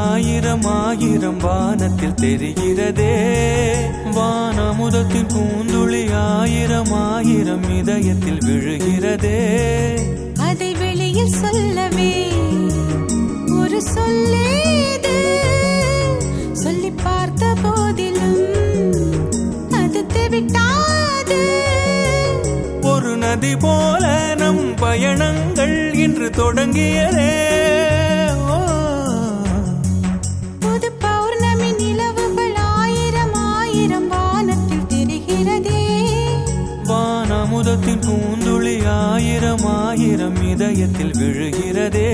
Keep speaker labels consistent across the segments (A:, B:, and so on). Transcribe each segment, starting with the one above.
A: ஆயிரம் ஆயிரம் வானத்தில் தெரிகிறதே வானமுதத்தின் பூந்துளி ஆயிரம் ஆயிரம் இதயத்தில் விழுகிறதே
B: அதை வெளியில் சொல்லவே ஒரு சொல்லேது சொல்லி பார்த்த போதிலும் அது தெவிட்டாது
A: ஒரு நதி போல நம் பயணங்கள் இன்று தொடங்கியதே ஓ,
B: புது பௌர்ணமி நிலவுகள் ஆயிரம் ஆயிரம் வானத்தில் தெரிகிறதே
A: வானமுதத்தின் பூந்துளி ஆயிரம் ஆயிரம் இதயத்தில் விழுகிறதே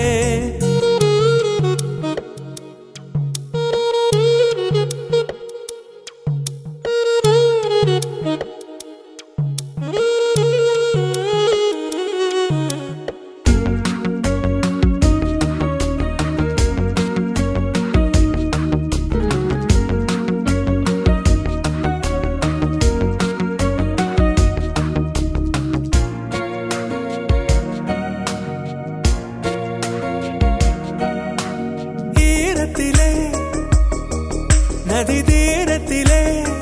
A: ஈரத்திலே நதி தீரத்திலே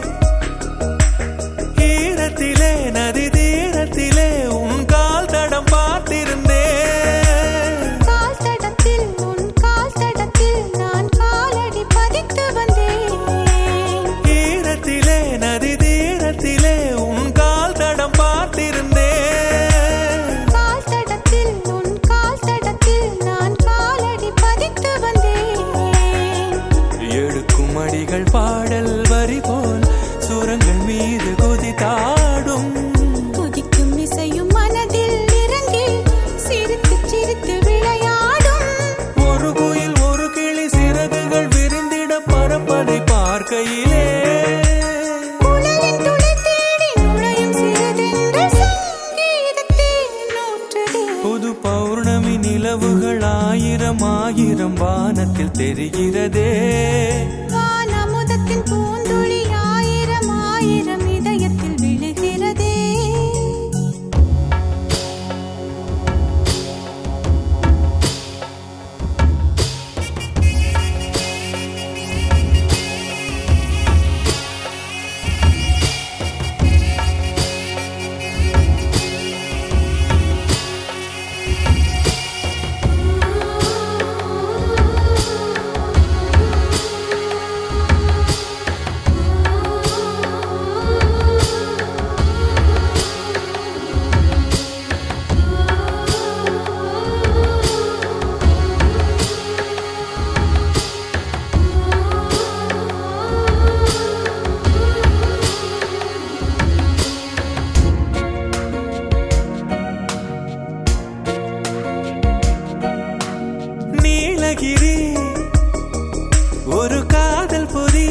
A: ஈரத்திலே நதி தீரத்திலே உன் கால் தடம் பார்த்திருந்தேன்
B: கால் தடத்தில் உன் கால் தடத்தில் நான் காலடி பதித்து வந்தேன்
A: ஈரத்திலே நதி தீரத்திலே உன் கால் தடம் பார்த்திருந்தேன்
B: கால் தடத்தில் உன் கால் தடத்தில் நான் காலடி பதித்து வந்தேன்
A: எடுக்கும் அடிகள் பாடல் வரி போல் சுரங்கள் மீது குதித்தாடும்
B: குதிக்கும் இசையும் மனதில் இறங்கி சிரித்து சிரித்து விளையாடும்
A: ஒரு குயில் ஒரு கிளி சிறகுகள் விரிந்திட பறப்பதை பார்க்கையிலே
B: குழலின் துளி தேடி நுழையும் சிறுதென்றல் சங்கீதத்தில் நூற்றுதே
A: புது பௌர்ணமி நிலவுகள் ஆயிரம் ஆயிரம் வானத்தில் தெரிகிறதே
B: வானமுதத்தின் பூந்துளி ஆயிரம் ஆயிரம் இதயத்தில் விழுகிறதே
A: நீலகிரி ஒரு காதல் பொறி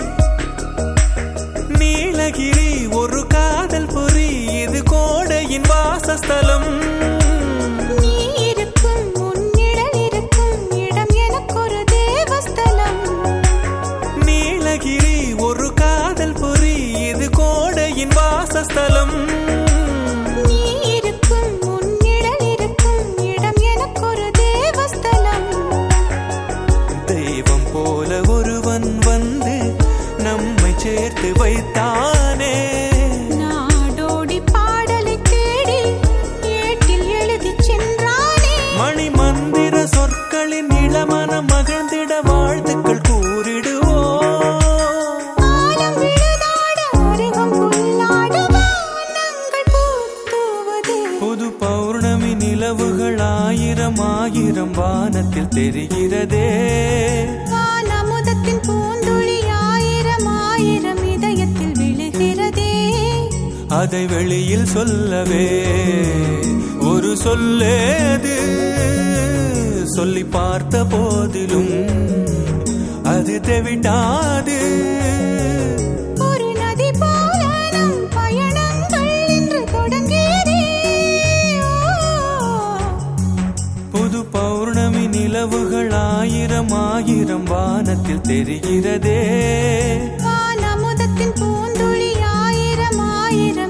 A: நீலகிரி ஒரு காதல் பொறி இது கோடையின் வாசஸ்தலம்
B: நீ இருக்கும் உன் நிழல் இருக்கும் இடம் எனக்கொரு தேவஸ்தலம்
A: நீலகிரி ஒரு காதல் பொறி இது கோடையின் வாசஸ்தலம்
B: நீ இருக்கும் உன் நிழல் இருக்கும் இடம் எனக்கொரு தேவஸ்தலம்
A: தெய்வம் போல ஒருவன் வந்து நம்மை சேர்த்து வைத்தானே
B: நாடோடி பாடலை தேடி ஏட்டில் எழுதிச் சென்றானே
A: மணி மந்திர சொற்களின் இளமன மகிழ்ந்திட வாழ்த்துக்கள் கூறிடுவோம்
B: ஆலம் விழுதாட அருகம் புல்லாட வானங்கள் பூத்துவதே
A: புது பௌர்ணமி நிலவுகள் ஆயிரம் ஆயிரம் வானத்தில் தெரிகிறதே
B: வானமுதத்தின் பூந்துளி ஆயிரம் ஆயிரம் இதயத்தில் விழுகிறதே
A: அதை வெளியில் சொல்லவே ஒரு சொல்லேது சொல்லி பார்த்த போதிலும் அது தெவிட்டாது
B: ஒரு நதி போல நம் பயணங்கள் இன்று தொடங்கியதே
A: புது பௌர்ணமி நிலவுகள் ஆயிரம் ஆயிரம் வானத்தில் தெரிகிறதே
B: வானமுதத்தின் பூந்துளி ஆயிரம் ஆயிரம்